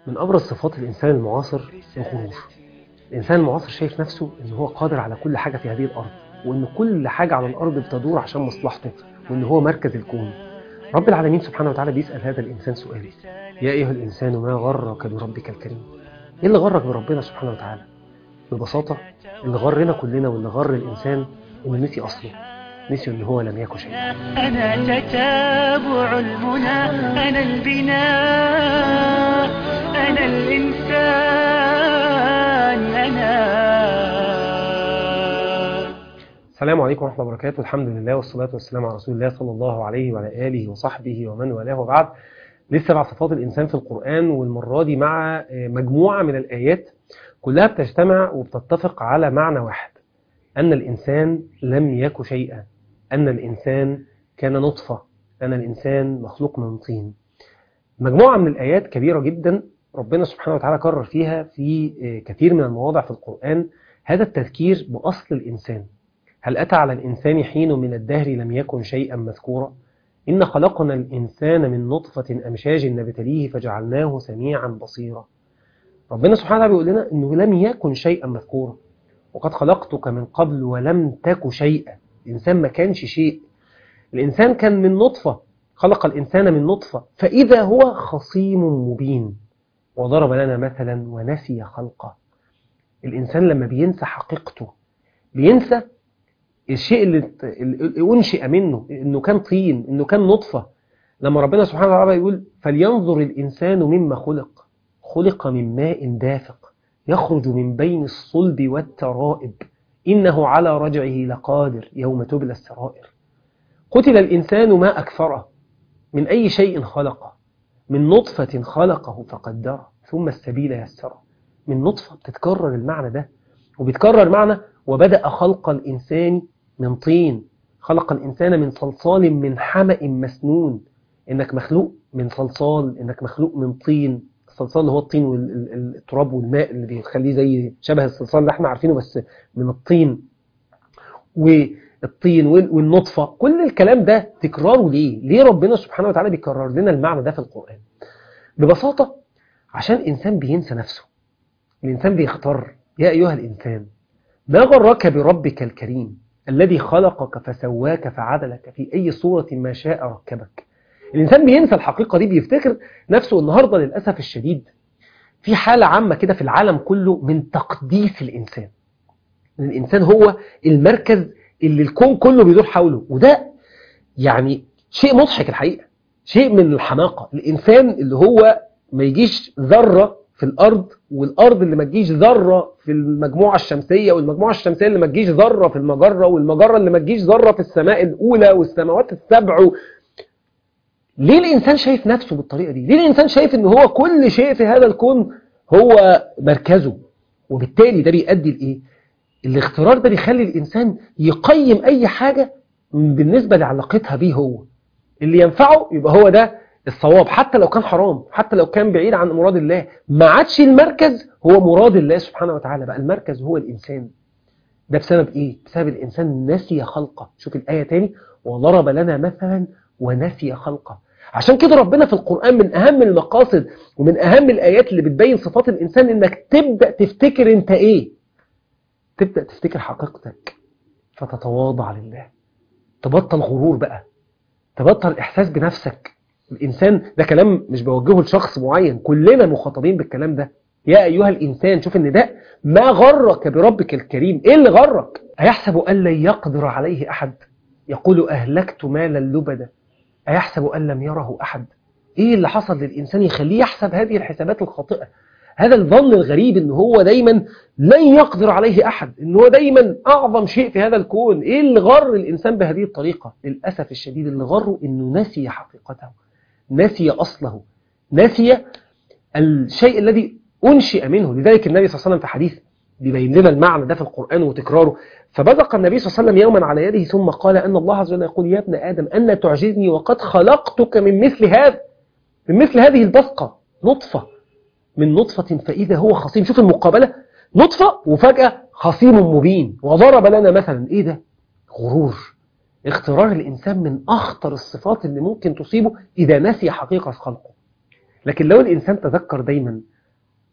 من أبرز صفات الإنسان المعاصر الغرور الإنسان المعاصر شايف نفسه إن هو قادر على كل حاجة في هذه الأرض وإن كل حاجة على الأرض بتدور عشان مصلحته وإن هو مركز الكون رب العالمين سبحانه وتعالى بيسأل هذا الإنسان سؤال يا أيها الإنسان ما غرك بربك الكريم إيه اللي غرك بربنا سبحانه وتعالى ببساطة اللي غرنا كلنا واللي غر الإنسان إنه نسي أصله نسي إن هو لم يكن شيئا أنا تتابع المنى أنا البناء أنا الإنسان أنا السلام عليكم ورحمة الله وبركاته الحمد لله والصلاة والسلام على رسول الله صلى الله عليه وعلى آله وصحبه ومن والاه وبعد لسه مع صفات الإنسان في القرآن والمرة دي مع مجموعة من الآيات كلها بتجتمع وبتتفق على معنى واحد أن الإنسان لم يك شيئا أن الإنسان كان نطفة أن الإنسان مخلوق من طين مجموعة من الآيات كبيرة جدا ربنا سبحانه وتعالى كرر فيها في كثير من المواضع في القرآن هذا التذكير بأصل الإنسان هل أتى على الإنسان حين من الدهر لم يكن شيئا مذكورا إن خلقنا الإنسان من نطفة أمشاج نبتليه فجعلناه سميعا بصيرا ربنا سبحانه وتعالى بيقول لنا أنه لم يكن شيئا مذكورا وقد خلقتك من قبل ولم تك شيئا الإنسان ما كانش شيء الإنسان كان من نطفة خلق الإنسان من نطفة فإذا هو خصيم مبين وضرب لنا مثلا ونسي خلقه الإنسان لما بينسى حقيقته بينسى الشيء اللي اللي أنشئ منه إنه كان طين إنه كان نطفة لما ربنا سبحانه وتعالى يقول فلينظر الإنسان مما خلق خلق من ماء دافق يخرج من بين الصلب والترائب إنه على رجعه لقادر يوم تبلى السرائر قتل الإنسان ما أكثره من أي شيء خلقه من نطفة خلقه فقدره ثم السبيل يسره من نطفة بتتكرر المعنى ده وبيتكرر معنى وبدأ خلق الإنسان من طين خلق الإنسان من صلصال من حمأ مسنون إنك مخلوق من صلصال إنك مخلوق من طين الصلصال اللي هو الطين والتراب والماء اللي بيخليه زي شبه الصلصال اللي احنا عارفينه بس من الطين والطين والنطفة كل الكلام ده تكراره ليه؟ ليه ربنا سبحانه وتعالى بيكرر لنا المعنى ده في القرآن؟ ببساطة عشان الإنسان بينسى نفسه الإنسان بيختار يا أيها الإنسان ما غرك بربك الكريم الذي خلقك فسواك فعدلك في أي صورة ما شاء ركبك الإنسان بينسى الحقيقة دي بيفتكر نفسه النهاردة للأسف الشديد في حالة عامة كده في العالم كله من تقديس الإنسان الإنسان هو المركز اللي الكون كله بيدور حوله وده يعني شيء مضحك الحقيقة شيء من الحماقة الإنسان اللي هو ما يجيش ذرة في الأرض والأرض اللي ما تجيش ذرة في المجموعة الشمسية والمجموعة الشمسية اللي ما تجيش ذرة في المجرة والمجرة اللي ما تجيش ذرة في السماء الأولى والسماوات السبع ليه الإنسان شايف نفسه بالطريقة دي؟ ليه الإنسان شايف إن هو كل شيء في هذا الكون هو مركزه وبالتالي ده بيؤدي لإيه؟ الاخترار ده بيخلي الإنسان يقيم أي حاجة بالنسبة لعلاقتها بيه هو اللي ينفعه يبقى هو ده الصواب حتى لو كان حرام حتى لو كان بعيد عن مراد الله ما عادش المركز هو مراد الله سبحانه وتعالى بقى المركز هو الإنسان ده بسبب إيه؟ بسبب الإنسان نسي خلقه شوف الآية تاني وضرب لنا مثلا ونسي خلقه عشان كده ربنا في القرآن من أهم المقاصد ومن أهم الآيات اللي بتبين صفات الإنسان إنك تبدأ تفتكر أنت إيه تبدأ تفتكر حقيقتك فتتواضع لله تبطل غرور بقى تبطل إحساس بنفسك الإنسان ده كلام مش بوجهه لشخص معين كلنا مخاطبين بالكلام ده يا أيها الإنسان شوف إن ده ما غرك بربك الكريم إيه اللي غرك أيحسب أن لن يقدر عليه أحد يقول أهلكت مالا لبدا أيحسب أن لم يره أحد إيه اللي حصل للإنسان يخليه يحسب هذه الحسابات الخاطئة هذا الظن الغريب إن هو دايما لن يقدر عليه أحد إن هو دايما أعظم شيء في هذا الكون إيه اللي غر الإنسان بهذه الطريقة للأسف الشديد اللي غره إنه نسي حقيقته نسي أصله نسي الشيء الذي أنشئ منه لذلك النبي صلى الله عليه وسلم في حديث بيبين لنا المعنى ده في القرآن وتكراره فبدق النبي صلى الله عليه وسلم يوما على يده ثم قال أن الله عز وجل يقول يا ابن آدم أن تعجزني وقد خلقتك من مثل هذا من مثل هذه البصقة نطفة من نطفة فإذا هو خصيم شوف المقابلة نطفة وفجأة خصيم مبين وضرب لنا مثلا إيه ده غرور اخترار الإنسان من أخطر الصفات اللي ممكن تصيبه إذا نسي حقيقة خلقه لكن لو الإنسان تذكر دايما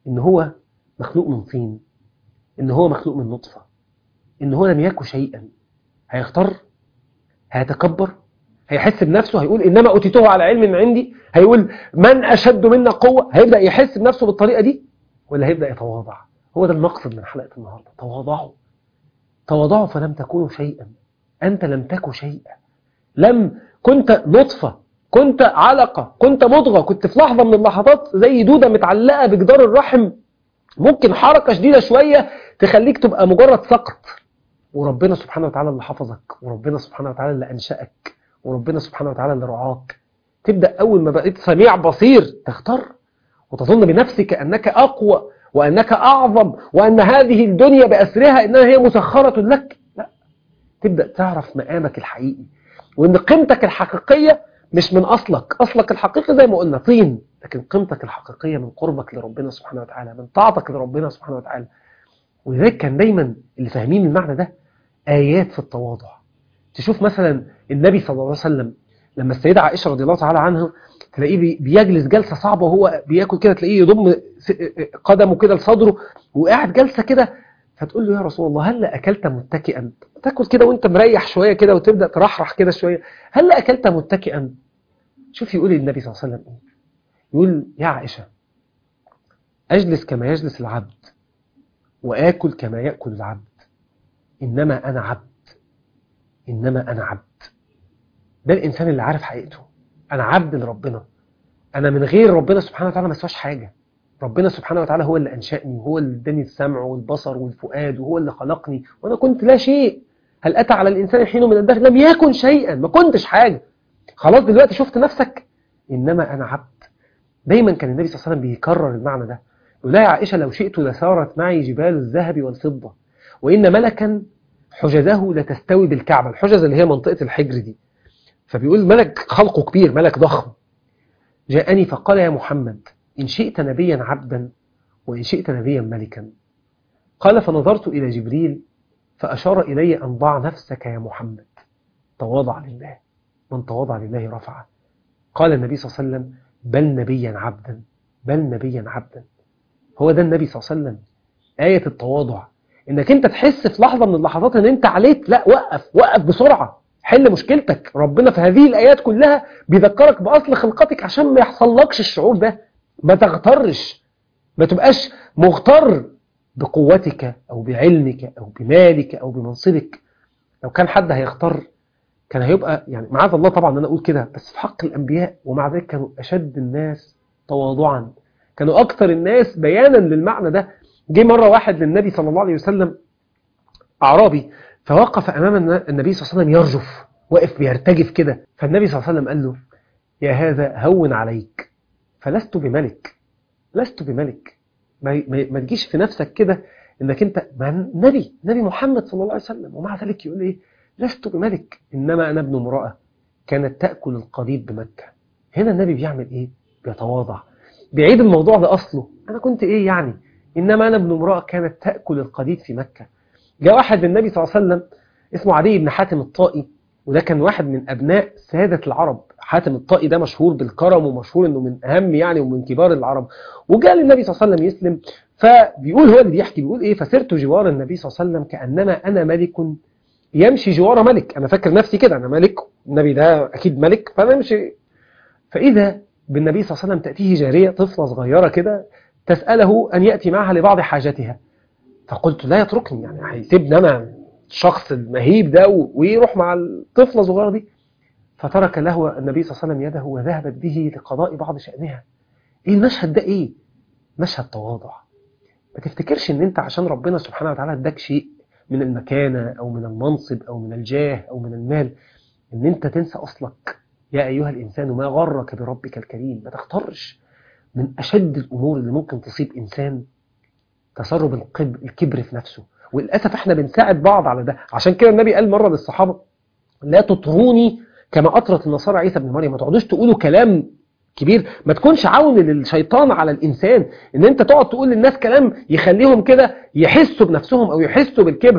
إن هو مخلوق من طين إن هو مخلوق من نطفة إن هو لم يكن شيئا هيختار هيتكبر هيحس بنفسه هيقول إنما أوتيته على علم من عندي هيقول من أشد منا قوة هيبدأ يحس بنفسه بالطريقة دي ولا هيبدأ يتواضع هو ده المقصد من حلقة النهاردة تواضعوا تواضعوا فلم تكونوا شيئا أنت لم تكن شيئا لم كنت نطفة كنت علقة كنت مضغة كنت في لحظة من اللحظات زي دودة متعلقة بجدار الرحم ممكن حركة شديدة شوية تخليك تبقى مجرد سقط وربنا سبحانه وتعالى اللي حفظك وربنا سبحانه وتعالى اللي أنشأك وربنا سبحانه وتعالى اللي رعاك تبدأ أول ما بقيت سميع بصير تختار وتظن بنفسك أنك أقوى وأنك أعظم وأن هذه الدنيا بأسرها إنها هي مسخرة لك لا تبدأ تعرف مقامك الحقيقي وأن قيمتك الحقيقية مش من أصلك أصلك الحقيقي زي ما قلنا طين لكن قيمتك الحقيقية من قربك لربنا سبحانه وتعالى من طاعتك لربنا سبحانه وتعالى ولذلك كان دايما اللي فاهمين المعنى ده آيات في التواضع تشوف مثلا النبي صلى الله عليه وسلم لما السيدة عائشة رضي الله تعالى عنها تلاقيه بي- بيجلس جلسة صعبة وهو بياكل كده تلاقيه يضم س- قدمه كده لصدره وقاعد جلسة كده فتقول له يا رسول الله هل أكلت متكئا تاكل كده وانت مريح شوية كده وتبدأ ترحرح كده شوية هل أكلت متكئا شوف يقول النبي صلى الله عليه وسلم ايه يقول يا عائشة أجلس كما يجلس العبد وآكل كما يأكل العبد إنما أنا عبد إنما أنا عبد ده الإنسان اللي عارف حقيقته أنا عبد لربنا أنا من غير ربنا سبحانه وتعالى ما اسواش حاجة ربنا سبحانه وتعالى هو اللي أنشأني وهو اللي اداني السمع والبصر والفؤاد وهو اللي خلقني وأنا كنت لا شيء هل أتى على الإنسان حين من الدهر لم يكن شيئا ما كنتش حاجة خلاص دلوقتي شفت نفسك إنما أنا عبد دايما كان النبي صلى الله عليه وسلم بيكرر المعنى ده يقول لا يا عائشة لو شئت لسارت معي جبال الذهب والفضة وإن ملكا حجزه لتستوي بالكعبة الحجز اللي هي منطقة الحجر دي فبيقول ملك خلقه كبير ملك ضخم جاءني فقال يا محمد إن شئت نبيا عبدا وإن شئت نبيا ملكا قال فنظرت إلى جبريل فأشار إلي أن ضع نفسك يا محمد تواضع لله من تواضع لله رفعه قال النبي صلى الله عليه وسلم بل نبيا عبدا بل نبيا عبدا هو ده النبي صلى الله عليه وسلم آية التواضع انك انت تحس في لحظة من اللحظات ان انت عليك لا وقف وقف بسرعة حل مشكلتك ربنا في هذه الآيات كلها بيذكرك بأصل خلقتك عشان ما يحصلكش الشعور ده ما تغترش ما تبقاش مغتر بقوتك أو بعلمك أو بمالك أو بمنصبك لو كان حد هيختار كان هيبقى يعني معاذ الله طبعا أنا أقول كده بس في حق الأنبياء ومع ذلك كانوا أشد الناس تواضعا كانوا أكثر الناس بيانا للمعنى ده جه مرة واحد للنبي صلى الله عليه وسلم أعرابي فوقف أمام النبي صلى الله عليه وسلم يرجف واقف بيرتجف كده فالنبي صلى الله عليه وسلم قال له يا هذا هون عليك فلست بملك لست بملك ما, ما, ما تجيش في نفسك كده انك انت ما نبي نبي محمد صلى الله عليه وسلم ومع ذلك يقول ايه لست بملك انما انا ابن امراه كانت تاكل القضيب بمكه هنا النبي بيعمل ايه بيتواضع بيعيد الموضوع لاصله انا كنت ايه يعني انما انا ابن امراه كانت تاكل القضيب في مكه جاء واحد للنبي صلى الله عليه وسلم اسمه عدي بن حاتم الطائي وده كان واحد من ابناء ساده العرب حاتم الطائي ده مشهور بالكرم ومشهور انه من اهم يعني ومن كبار العرب وجاء للنبي صلى الله عليه وسلم يسلم فبيقول هو اللي بيحكي بيقول ايه فسرت جوار النبي صلى الله عليه وسلم كانما انا ملك يمشي جوار ملك انا فاكر نفسي كده انا ملك النبي ده اكيد ملك فانا امشي فاذا بالنبي صلى الله عليه وسلم تاتيه جاريه طفله صغيره كده تساله ان ياتي معها لبعض حاجاتها فقلت لا يتركني يعني هيسيبني انا الشخص المهيب ده ويروح مع الطفله الصغيره دي فترك له النبي صلى الله عليه وسلم يده وذهبت به لقضاء بعض شأنها ايه المشهد ده ايه مشهد تواضع ما تفتكرش ان انت عشان ربنا سبحانه وتعالى اداك شيء من المكانة او من المنصب او من الجاه او من المال ان انت تنسى اصلك يا ايها الانسان ما غرك بربك الكريم ما تختارش من اشد الامور اللي ممكن تصيب انسان تسرب الكبر في نفسه وللاسف احنا بنساعد بعض على ده عشان كده النبي قال مره للصحابه لا تطروني كما أطرت النصارى عيسى بن مريم ما تقعدوش تقولوا كلام كبير ما تكونش عون للشيطان على الإنسان إن أنت تقعد تقول للناس كلام يخليهم كده يحسوا بنفسهم أو يحسوا بالكبر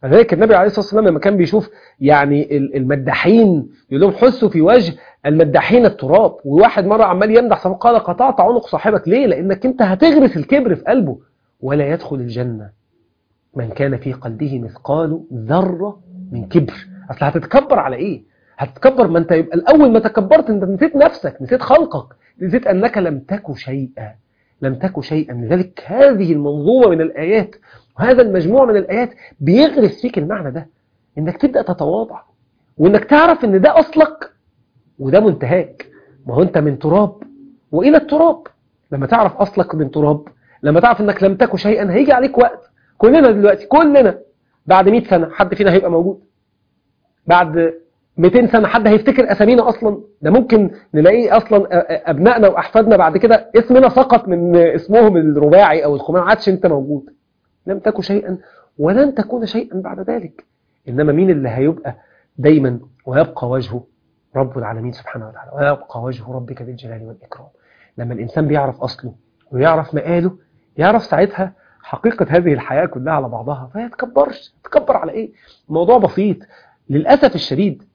لذلك النبي عليه الصلاة والسلام لما كان بيشوف يعني ال- المداحين يقول لهم حسوا في وجه المداحين التراب وواحد مرة عمال يمدح صاحبه قال قطعت عنق صاحبك ليه لأنك أنت هتغرس الكبر في قلبه ولا يدخل الجنة من كان في قلبه مثقال ذرة من كبر أصل هتتكبر على إيه هتتكبر ما أنت يبقى الأول ما تكبرت أنت نسيت نفسك نسيت خلقك نسيت أنك لم تك شيئا لم تك شيئا لذلك هذه المنظومة من الآيات وهذا المجموع من الآيات بيغرس فيك المعنى ده إنك تبدأ تتواضع وإنك تعرف إن ده أصلك وده منتهاك ما هو أنت من تراب وإلى التراب لما تعرف أصلك من تراب لما تعرف إنك لم تك شيئا هيجي عليك وقت كلنا دلوقتي كلنا بعد 100 سنة حد فينا هيبقى موجود بعد 200 سنة حد هيفتكر أسامينا أصلا ده ممكن نلاقيه أصلا أبنائنا وأحفادنا بعد كده اسمنا سقط من اسمهم الرباعي أو الخماسي ما عادش أنت موجود لم تكن شيئا ولن تكون شيئا بعد ذلك إنما مين اللي هيبقى دايما ويبقى وجهه رب العالمين سبحانه وتعالى ويبقى وجه ربك ذي الجلال والإكرام لما الإنسان بيعرف أصله ويعرف مقاله يعرف ساعتها حقيقة هذه الحياة كلها على بعضها فهي تكبرش تكبر على إيه الموضوع بسيط للأسف الشديد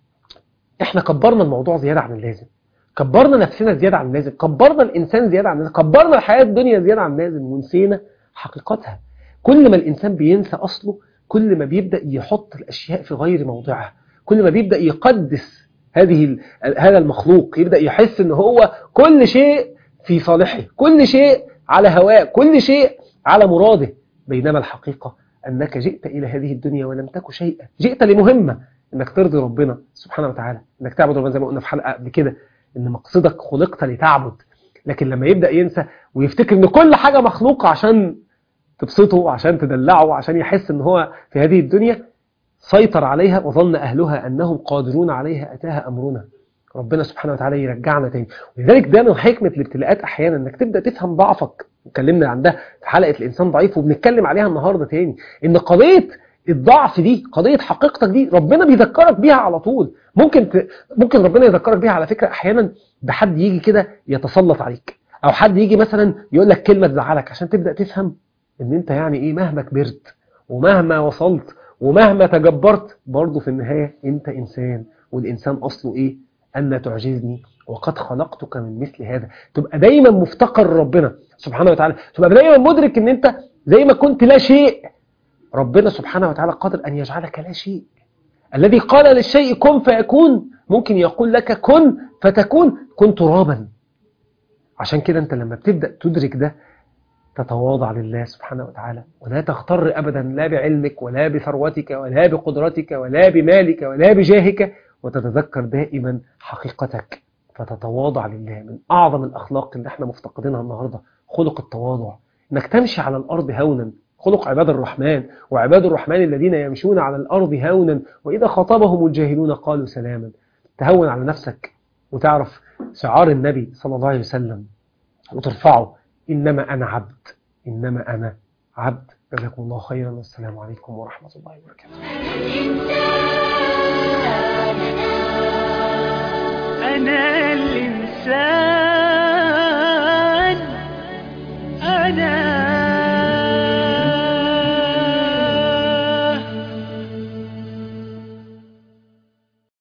احنا كبرنا الموضوع زيادة عن اللازم كبرنا نفسنا زيادة عن اللازم كبرنا الإنسان زيادة عن اللازم كبرنا الحياة الدنيا زيادة عن اللازم ونسينا حقيقتها كل ما الإنسان بينسى أصله كل ما بيبدأ يحط الأشياء في غير موضعها كل ما بيبدأ يقدس هذه ال- هذا المخلوق يبدأ يحس ان هو كل شيء في صالحه كل شيء على هواه كل شيء على مراده بينما الحقيقة أنك جئت إلى هذه الدنيا ولم تك شيئا جئت لمهمة أنك ترضي ربنا سبحانه وتعالى أنك تعبد ربنا زي ما قلنا في حلقة قبل كده أن مقصدك خلقت لتعبد لكن لما يبدأ ينسى ويفتكر أن كل حاجة مخلوقة عشان تبسطه عشان تدلعه عشان يحس أن هو في هذه الدنيا سيطر عليها وظن أهلها أنهم قادرون عليها أتاها أمرنا ربنا سبحانه وتعالى يرجعنا تاني ولذلك ده من حكمة الابتلاءات أحيانا أنك تبدأ تفهم ضعفك اتكلمنا عن ده في حلقة الإنسان ضعيف وبنتكلم عليها النهاردة تاني إن قضية الضعف دي قضية حقيقتك دي ربنا بيذكرك بيها على طول ممكن ت... ممكن ربنا يذكرك بيها على فكرة أحيانا بحد يجي كده يتسلط عليك أو حد يجي مثلا يقول لك كلمة تزعلك عشان تبدأ تفهم إن أنت يعني إيه مهما كبرت ومهما وصلت ومهما تجبرت برضه في النهاية أنت إنسان والإنسان أصله إيه أن تعجزني وقد خلقتك من مثل هذا تبقى دايما مفتقر ربنا سبحانه وتعالى تبقى دايما مدرك ان انت زي ما كنت لا شيء ربنا سبحانه وتعالى قادر ان يجعلك لا شيء الذي قال للشيء كن فيكون ممكن يقول لك كن فتكون كن ترابا عشان كده انت لما بتبدأ تدرك ده تتواضع لله سبحانه وتعالى ولا تغتر أبدا لا بعلمك ولا بثروتك ولا بقدرتك ولا بمالك ولا بجاهك وتتذكر دائما حقيقتك فتتواضع لله من أعظم الأخلاق اللي احنا مفتقدينها النهاردة خلق التواضع انك تمشي على الأرض هونا خلق عباد الرحمن وعباد الرحمن الذين يمشون على الأرض هونا وإذا خاطبهم الجاهلون قالوا سلاما تهون على نفسك وتعرف شعار النبي صلى الله عليه وسلم وترفعه إنما أنا عبد إنما أنا عبد جزاكم الله خيرا والسلام عليكم ورحمة الله وبركاته أنا الإنسان